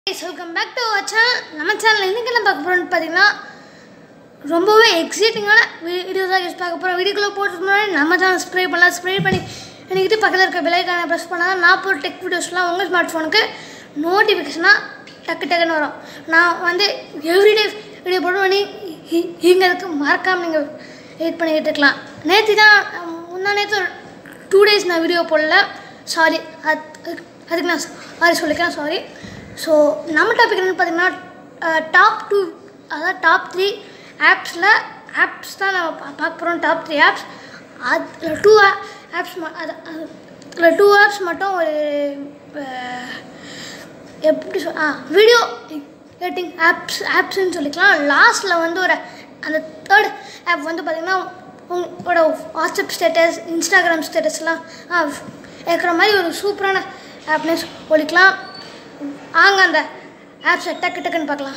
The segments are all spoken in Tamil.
வெல்கம் பேக் டு சேனல் நம்ம சேனல் இன்றைக்கி என்ன பார்க்க போகிறோம்னு பார்த்தீங்கன்னா ரொம்பவே எக்ஸைட்டிங்கான வீடியோ தான் யூஸ் பார்க்க போகிறோம் வீடியோக்குள்ளே போட்டு முன்னாடி நம்ம சேனல் ஸ்ப்ரே பண்ணலாம் ஸ்ப்ரே பண்ணி எனக்கு பக்கத்தில் இருக்க பெலைக்கான ப்ரெஸ் பண்ணால் நான் போகிற டெக் வீடியோஸ்லாம் உங்கள் ஸ்மார்ட் ஃபோனுக்கு நோட்டிஃபிகேஷனாக டக்கு டக்குன்னு வரும் நான் வந்து எவ்ரிடே வீடியோ போட்டு பண்ணி இங்கே இருக்கு மறக்காமல் நீங்கள் வெயிட் பண்ணிக்கிட்டு இருக்கலாம் நேற்று தான் முந்தா நேற்று டூ டேஸ் நான் வீடியோ போடல சாரி அது அதுக்கு நான் சாரி சொல்லிக்கிறேன் சாரி ஸோ நம்ம டாபிக் என்னென்னு பார்த்தீங்கன்னா டாப் டூ அதாவது டாப் த்ரீ ஆப்ஸில் ஆப்ஸ் தான் நம்ம பா- பார்க்க போகிறோம் டாப் த்ரீ ஆப்ஸ் அதில் டூ ஆப்ஸ் அது அதில் டூ ஆப்ஸ் மட்டும் ஒரு அஹ், எப்படி சொல் ஆ வீடியோ எடிட்டிங் ஆப்ஸ் ஆப்ஸ்ன்னு சொல்லிக்கலாம் லாஸ்ட்டில் வந்து ஒரு அந்த தேர்ட் ஆப் வந்து பார்த்திங்கன்னா உங்களோட வாட்ஸ்அப் ஸ்டேட்டஸ் இன்ஸ்டாகிராம் ஸ்டேட்டஸ்லாம் ஆ இருக்கிற மாதிரி ஒரு சூப்பரான ஆப்னே சொல்லிக்கலாம் ஆங்க அந்த ஆப்ஸை டக்கு டக்குன்னு பார்க்கலாம்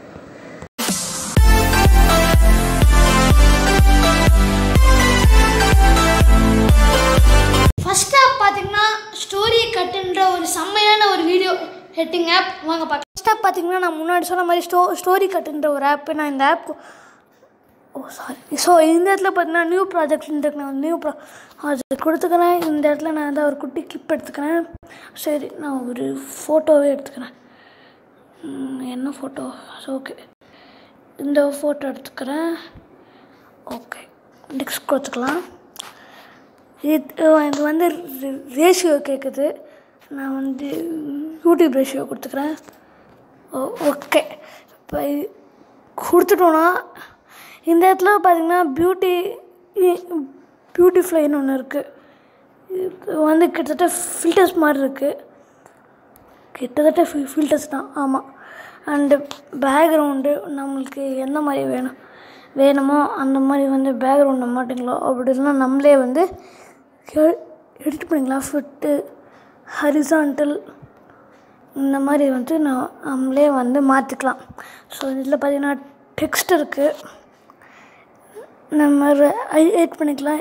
ஃபர்ஸ்ட் ஆப் பார்த்தீங்கன்னா ஸ்டோரி கட்டுன்ற ஒரு செம்மையான ஒரு வீடியோ எடிட்டிங் ஆப் வாங்க பார்க்கலாம் ஃபர்ஸ்ட் ஆப் பார்த்தீங்கன்னா நான் முன்னாடி சொன்ன மாதிரி ஸ்டோ ஸ்டோரி கட்டுன்ற ஒரு ஆப் நான் இந்த ஆப் ஓ சாரி ஸோ இந்த இடத்துல பார்த்தீங்கன்னா நியூ ப்ராஜெக்ட்ன்றது நான் நியூ ப்ராஜெக்ட் கொடுத்துக்கிறேன் இந்த இடத்துல நான் வந்து ஒரு குட்டி கிளிப் எடுத்துக்கிறேன் சரி நான் ஒரு ஃபோட்டோவே எடுத்துக்கிறேன் ம், என்ன ஃபோட்டோ ஓகே இந்த ஃபோட்டோ எடுத்துக்கிறேன் ஓகே நெக்ஸ்ட் கொடுத்துக்கலாம் இது இது வந்து ரேஷியோ கேட்குது நான் வந்து யூடியூப் ரேஷியோ கொடுத்துக்கிறேன் ஓ ஓகே இப்போ இது கொடுத்துட்டோன்னா இந்த இடத்துல பார்த்தீங்கன்னா பியூட்டி பியூட்டிஃப்ளைன்னு ஒன்று இருக்குது இது வந்து கிட்டத்தட்ட ஃபில்டர்ஸ் மாதிரி இருக்குது கிட்டத்தட்ட ஃபி ஃபில்டர்ஸ் தான் ஆமாம் அண்டு பேக்ரவுண்டு நம்மளுக்கு எந்த மாதிரி வேணும் வேணுமோ அந்த மாதிரி வந்து பேக்ரவுண்டை மாட்டிங்களோ அப்படி இல்லைன்னா நம்மளே வந்து எடிட் பண்ணிக்கலாம் ஃபிட்டு ஹரிசான்டல் இந்த மாதிரி வந்து நான் நம்மளே வந்து மாற்றிக்கலாம் ஸோ இதில் பார்த்தீங்கன்னா டெக்ஸ்ட் இருக்குது நம்ம எடிட் பண்ணிக்கலாம்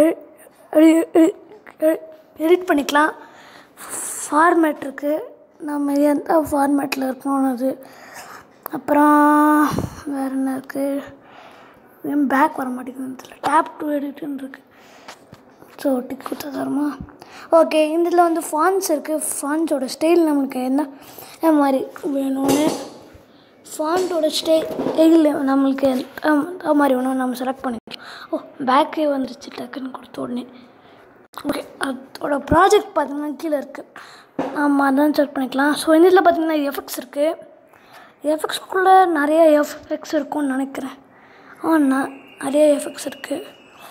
எடிட் பண்ணிக்கலாம் ஃபார்மேட் இருக்குது நம்ம எந்த ஃபார்மேட்டில் இருக்கணும் அது அப்புறம் வேறு என்ன இருக்குது பேக் வர மாட்டேங்குது டேப் டு எடிட்னு இருக்குது ஸோ டிக் கொடுத்தா தருமா ஓகே இதில் வந்து ஃபான்ஸ் இருக்குது ஃபான்ஸோட ஸ்டைல் நம்மளுக்கு என்ன என்ன மாதிரி வேணும்னு ஃபாண்ட்டோட ஸ்டைல் நம்மளுக்கு எந்த மாதிரி வேணும் நம்ம செலக்ட் பண்ணிக்கலாம் ஓ பேக்கே வந்துச்சு டக்குன்னு கொடுத்த உடனே ஓகே அதோட ப்ராஜெக்ட் பார்த்தீங்கன்னா கீழே இருக்குது ஆமாம் அதான் செக் பண்ணிக்கலாம் ஸோ இந்த இதில் பார்த்தீங்கன்னா எஃபெக்ட்ஸ் இருக்குது எஃபெக்ட்ஸ்குள்ளே நிறைய எஃபெக்ட்ஸ் இருக்கும்னு நினைக்கிறேன் ஆ ந- நிறைய எஃபெக்ட்ஸ் இருக்குது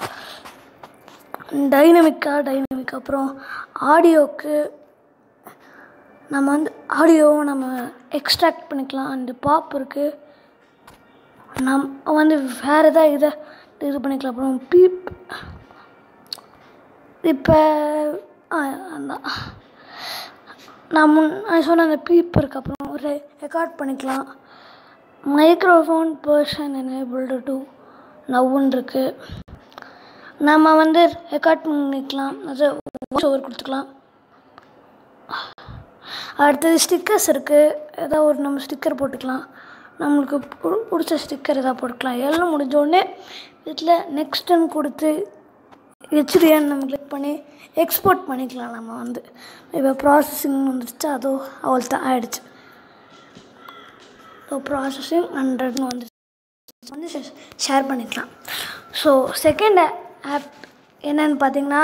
டைனமிக்காக டைனமிக் அப்புறம் ஆடியோவுக்கு நம்ம வந்து ஆடியோவை நம்ம எக்ஸ்ட்ராக்ட் பண்ணிக்கலாம் அண்டு பாப் இருக்குது நம்ம வந்து வேறு எதாவது இதை இது பண்ணிக்கலாம் அப்புறம் பீப் இப்போ அந்த நான் முன் நான் சொன்ன அந்த பீப் இருக்கு அப்புறம் ஒரு ரெக்கார்ட் பண்ணிக்கலாம் மைக்ரோஃபோன் பர்சன் எனேபிள்டு டு நவ்வுன்னு இருக்குது நம்ம வந்து ரெக்கார்ட் பண்ணிக்கலாம் அது வாய்ஸ் ஓவர் கொடுத்துக்கலாம் அடுத்தது ஸ்டிக்கர்ஸ் இருக்குது ஏதாவது ஒரு நம்ம ஸ்டிக்கர் போட்டுக்கலாம் நம்மளுக்கு பு- பிடிச்ச ஸ்டிக்கர் எதாவது போட்டுக்கலாம் எல்லாம் முடிஞ்ச உடனே இதில் நெக்ஸ்ட்டுன்னு கொடுத்து ஹெச்டிஎன் நம்ம கிளிக் பண்ணி எக்ஸ்போர்ட் பண்ணிக்கலாம் நம்ம வந்து இப்போ ப்ராசஸிங் வந்துடுச்சு அதோ அவள் தான் ஆயிடுச்சு ஸோ ப்ராசஸிங் ஹண்ட்ரட்னு வந்துடுச்சு வந்து ஷேர் பண்ணிக்கலாம் ஸோ செகண்ட் ஆப் என்னன்னு பார்த்தீங்கன்னா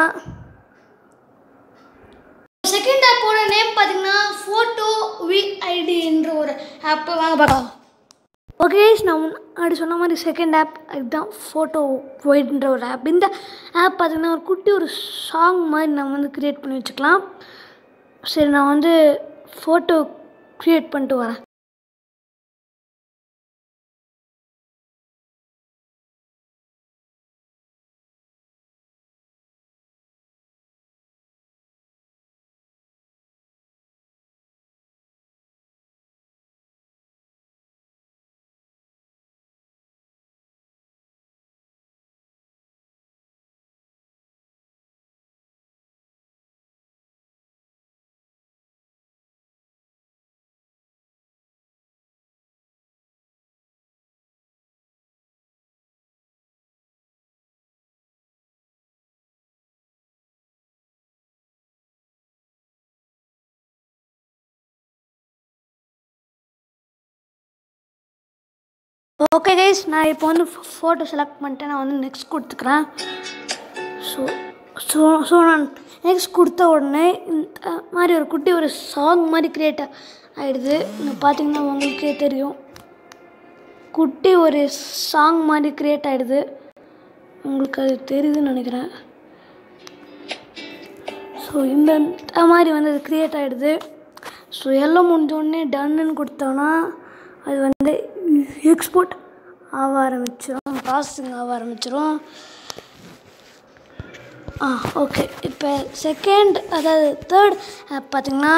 செகண்ட் ஆப்போட நேம் பார்த்தீங்கன்னா ஃபோட்டோ விஐடி என்ற ஒரு ஆப் வாங்க பார்க்கலாம் ஓகே நான் முன்னாடி சொன்ன மாதிரி செகண்ட் ஆப் இதுதான் ஃபோட்டோ ஒயிட்ன்ற ஒரு ஆப் இந்த ஆப் பார்த்தீங்கன்னா ஒரு குட்டி ஒரு சாங் மாதிரி நம்ம வந்து க்ரியேட் பண்ணி வச்சுக்கலாம் சரி நான் வந்து ஃபோட்டோ க்ரியேட் பண்ணிட்டு வரேன் ஓகே கைஸ் நான் இப்போ வந்து ஃபோட்டோ செலக்ட் பண்ணிட்டேன் நான் வந்து நெக்ஸ்ட் கொடுத்துக்கிறேன் ஸோ ஸோ ஸோ நான் நெக்ஸ்ட் கொடுத்த உடனே இந்த மாதிரி ஒரு குட்டி ஒரு சாங் மாதிரி க்ரியேட் ஆகிடுது இங்கே பார்த்தீங்கன்னா உங்களுக்கே தெரியும் குட்டி ஒரு சாங் மாதிரி க்ரியேட் ஆகிடுது உங்களுக்கு அது தெரியுதுன்னு நினைக்கிறேன் ஸோ இந்த இந்த மாதிரி வந்து அது க்ரியேட் ஆகிடுது ஸோ எல்லாம் முடிஞ்சோடனே டன்னுன்னு கொடுத்தோன்னா அது வந்து எக்ஸ்போர்ட் ஆக ஆரம்பிச்சிடும் ப்ராசஸிங் ஆக ஆரம்பிச்சிடும் ஆ ஓகே இப்போ செகண்ட் அதாவது தேர்ட் ஆப் பார்த்தீங்கன்னா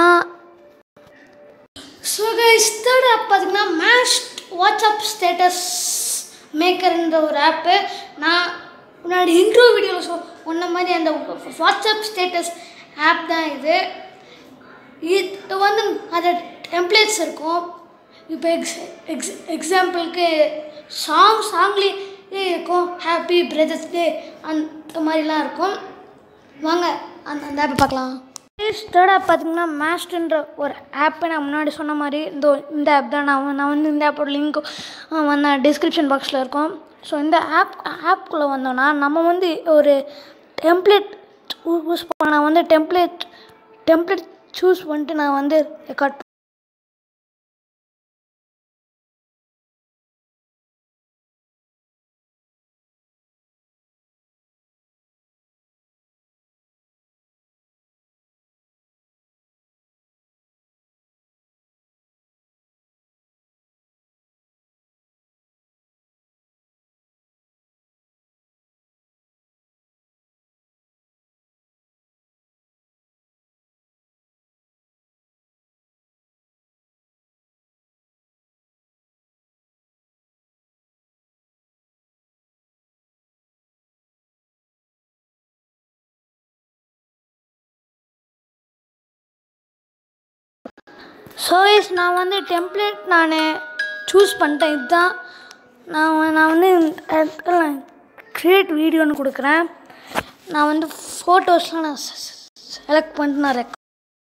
ஸோ கைஸ் தேர்ட் ஆப் பார்த்தீங்கன்னா மேஷ்ட் வாட்ஸ்அப் ஸ்டேட்டஸ் மேக்கர்ன்ற ஒரு ஆப்பு நான் முன்னாடி இன்ட்ரோ வீடியோவில் சொ சொன்ன மாதிரி அந்த வாட்ஸ்அப் ஸ்டேட்டஸ் ஆப் தான் இது இது வந்து அது டெம்ப்ளேட்ஸ் இருக்கும் இப்போ எக்ஸ் எக்ஸ் எக்ஸாம்பிளுக்கு சாங் சாங்லேயே இருக்கும் ஹாப்பி பிரதர்ஸ் டே அந்த மாதிரிலாம் இருக்கும் வாங்க அந்த அந்த ஆப்பை பார்க்கலாம் தேர்ட் ஆப் பார்த்தீங்கன்னா மேஸ்ட்ன்ற ஒரு ஆப்பை நான் முன்னாடி சொன்ன மாதிரி இந்த இந்த ஆப் தான் நான் நான் வந்து இந்த ஆப்போட லிங்க் வந்து டிஸ்கிரிப்ஷன் பாக்ஸில் இருக்கும் ஸோ இந்த ஆப் ஆப்குள்ளே வந்தோன்னா நம்ம வந்து ஒரு டெம்ப்ளேட் யூஸ் பண்ண நான் வந்து டெம்ப்ளேட் டெம்ப்ளேட் சூஸ் பண்ணிட்டு நான் வந்து ரெக்கார்ட் ஸோ இஸ் நான் வந்து டெம்ப்ளேட் நான் சூஸ் பண்ணிட்டேன் இதுதான் நான் வ- நான் வந்து க்ரியேட் வீடியோன்னு கொடுக்குறேன் நான் வந்து ஃபோட்டோஸ்லாம் நான் செலக்ட் பண்ணிட்டு நான் ரெக்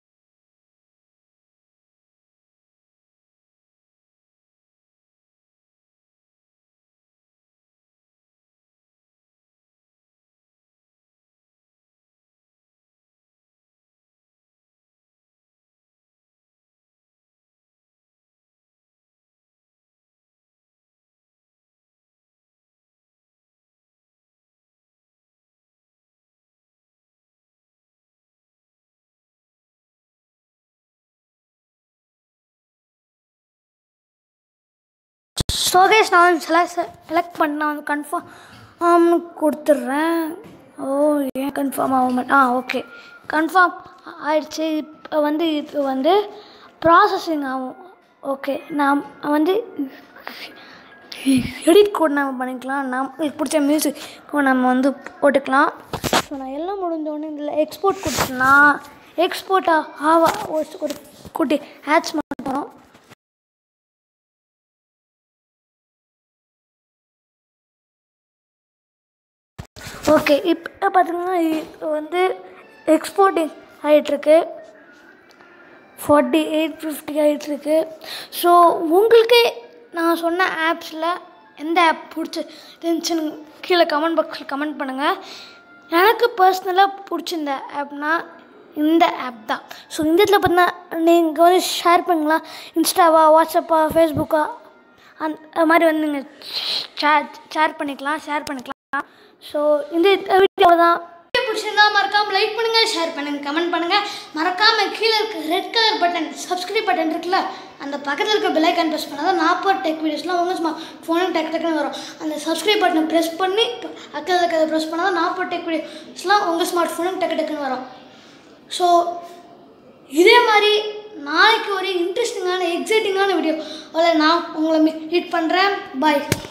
ஷோகேஷ் நான் வந்து செலக்ட் செலக்ட் பண்ண நான் வந்து கன்ஃபார்ம்னு கொடுத்துட்றேன் ஓ ஏன் கன்ஃபார்ம் ஆக மாட்டேன் ஆ ஓகே கன்ஃபார்ம் ஆயிடுச்சு இப்போ வந்து இப்போ வந்து ப்ராசஸிங் ஆகும் ஓகே நான் வந்து எடிட் கூட நம்ம பண்ணிக்கலாம் நம்மளுக்கு பிடிச்ச மியூசிக் நம்ம வந்து போட்டுக்கலாம் ஸோ நான் எல்லாம் முடிஞ்சோடனே இதில் எக்ஸ்போர்ட் கொடுத்தேன்னா எக்ஸ்போர்ட் ஆவா ஒரு ஒரு குட்டி ஆட்ஸ் மட்டும் வரும் ஓகே இப்போ பார்த்தீங்கன்னா இப்போ வந்து எக்ஸ்போர்ட்டிங் ஆகிட்டுருக்கு ஃபார்ட்டி எயிட் ஃபிஃப்டி ஆகிட்டுருக்கு ஸோ உங்களுக்கு நான் சொன்ன ஆப்ஸில் எந்த ஆப் பிடிச்சிருந்துச்சுன்னு கீழே கமெண்ட் பாக்ஸில் கமெண்ட் பண்ணுங்கள் எனக்கு பர்சனலாக பிடிச்சிருந்த ஆப்னா இந்த ஆப் தான் ஸோ இந்த இடத்துல பார்த்தீங்கன்னா நீங்கள் வந்து ஷேர் பண்ணலாம் இன்ஸ்டாவா வாட்ஸ்அப்பா ஃபேஸ்புக்கா அந்த மாதிரி வந்து நீங்கள் ஷேர் ஷேர் பண்ணிக்கலாம் ஷேர் பண்ணிக்கலாம் ஸோ இந்த வீடியோ தான் வீடியோ பிடிச்சிருந்தா மறக்காம லைக் பண்ணுங்க ஷேர் பண்ணுங்க கமெண்ட் பண்ணுங்க மறக்காம கீழே இருக்க red colour button subscribe button இருக்குல்ல அந்த பக்கத்தில் இருக்க பெல் ஐக்கான் ப்ரெஸ் பண்ணாதான் நான் போகிற டெக் வீடியோஸ்லாம் உங்கள் ஸ்மா ஃபோனும் டக்கு டக்குன்னு வரும் அந்த சப்ஸ்கிரைப் பட்டனை ப்ரெஸ் பண்ணி அக்கறை அக்கறை ப்ரெஸ் பண்ணாதான் நான் போகிற டெக் வீடியோஸ்லாம் உங்கள் ஸ்மார்ட் ஃபோனும் டக்கு டக்குன்னு வரும் ஸோ இதே மாதிரி நாளைக்கு ஒரு இன்ட்ரெஸ்டிங்கான எக்ஸைட்டிங்கான வீடியோ நான் உங்களை மீட் பண்ணுறேன் பாய்